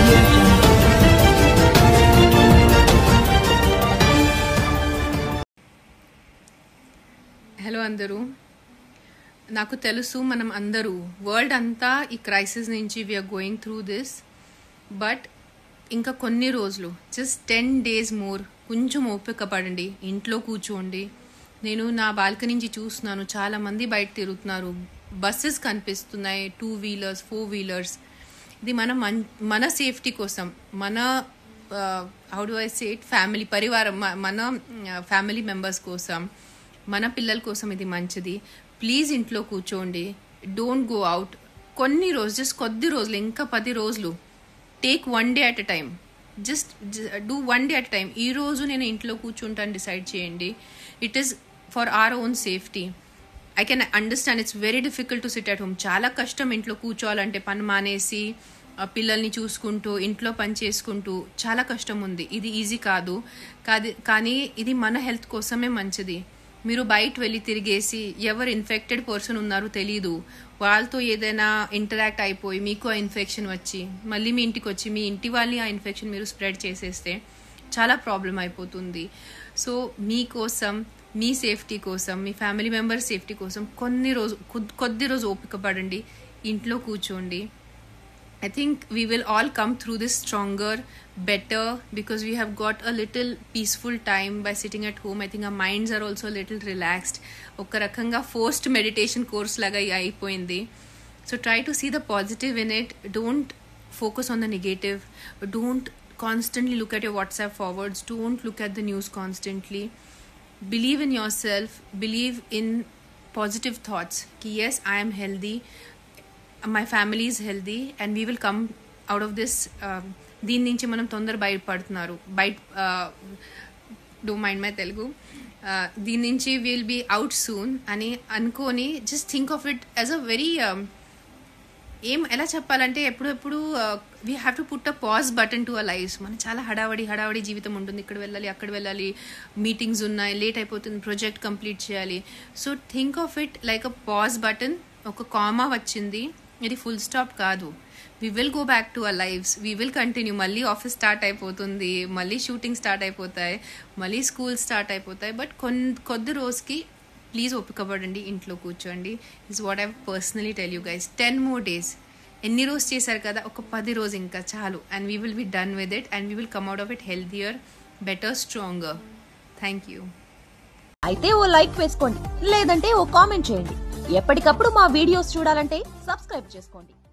audio jungle. Hello అందరూ నాకు తెలుసు మనం అందరూ వరల్డ్ అంతా ఈ క్రైసిస్ నుంచి we're going through this but ఇంకా కొన్ని రోజులు జస్ట్ టెన్ డేస్ మోర్ కొంచెం ఓపిక పడండి ఇంట్లో కూర్చోండి నేను నా బాల్కనీ నుంచి చూస్తున్నాను చాలా మంది బయట తిరుగుతున్నారు బస్సెస్ కనిపిస్తున్నాయి టూ వీలర్స్ ఫోర్ వీలర్స్ ఇది మన మన్ మన సేఫ్టీ కోసం మన how do I set family పరివారం మ- మన ఫ్యామిలీ మెంబర్స్ కోసం మన పిల్లల కోసం ఇది మంచిది ప్లీజ్ ఇంట్లో కూర్చోండి డోంట్ గో అవుట్ కొన్ని రోజు జస్ట్ కొద్ది రోజులు ఇంకా పది రోజులు take one day at a time just do one day at time ఈ రోజు నేను ఇంట్లో కూర్చుంటాను డిసైడ్ చేయండి it is for our own safety I can understand it's very difficult to sit at home చాలా కష్టం ఇంట్లో కూర్చోవాలంటే పని మానేసి ఆ పిల్లల్ని చూసుకుంటూ ఇంట్లో పని చేసుకుంటూ చాలా కష్టం ఉంది ఇది ఈజీ కాదు కాదు కానీ ఇది మన హెల్త్ కోసమే మంచిది మీరు బయట వెళ్ళి తిరిగేసి ఎవరు ఇన్ఫెక్టెడ్ పర్సన్ ఉన్నారో తెలీదు వాళ్ళతో ఏదైనా ఇంటరాక్ట్ అయిపోయి మీకు ఆ ఇన్ఫెక్షన్ వచ్చి మళ్ళీ మీ ఇంటికి వచ్చి మీ ఇంటి వాళ్ళని ఆ ఇన్ఫెక్షన్ మీరు స్ప్రెడ్ చేసేస్తే చాలా ప్రాబ్లం అయిపోతుంది సో మీకోసం మీ సేఫ్టీ కోసం మీ ఫ్యామిలీ మెంబర్ సేఫ్టీ కోసం కొన్ని రోజు కొద్ది- కొద్ది రోజు ఓపిక పడండి ఇంట్లో కూర్చోండి I think we will all come through this stronger, better, because we have got a little peaceful time by sitting at home. I think our minds are also a little relaxed. ఒక రకంగా forced meditation course లాగా ఇ- అయిపోయింది so try to see the positive in it don't focus on the negative don't constantly look at your WhatsApp forwards don't look at the news constantly believe in yourself believe in positive thoughts ki yes i am healthy my family is healthy and we will come out of this um, దీని నుంచి మనం తొందర బయటపడుతున్నారు బయట do mind my Telugu దీని నుంచి will be out soon అని అనుకొని just think of it as a very ఏం ఎలా చెప్పాలంటే ఎప్పుడెప్పుడు we have to put a pause button to a life మన చాలా హడావడి హడావడి జీవితం ఉంటుంది ఇక్కడ వెళ్ళాలి అక్కడ వెళ్ళాలి మీటింగ్స్ ఉన్నాయి లేట్ అయిపోతుంది ప్రాజెక్ట్ కంప్లీట్ చేయాలి so think of it like a pause button ఒక కామా వచ్చింది ఇది ఫుల్ స్టాప్ కాదు we will go back to our lives we will continue మళ్ళీ ఆఫీస్ స్టార్ట్ అయిపోతుంది మళ్ళీ షూటింగ్ స్టార్ట్ అయిపోతాయి మళ్ళీ స్కూల్ స్టార్ట్ అయిపోతాయి బట్ కొన్ కొద్ది రోజుకి ప్లీజ్ ఓపిక పడండి ఇంట్లో కూర్చోండి is what I personally tell you guys ten more days ఎన్ని రోజు చేశారు కదా ఒక పది రోజు ఇంకా చాలు and we will be done with it and we will come out of it healthier better stronger thank you అయితే ఓ లైక్ వేసుకోండి లేదంటే ఓ కామెంట్ చేయండి ఎప్పటికప్పుడు మా వీడియోస్ చూడాలంటే సబ్స్క్రైబ్ చేసుకోండి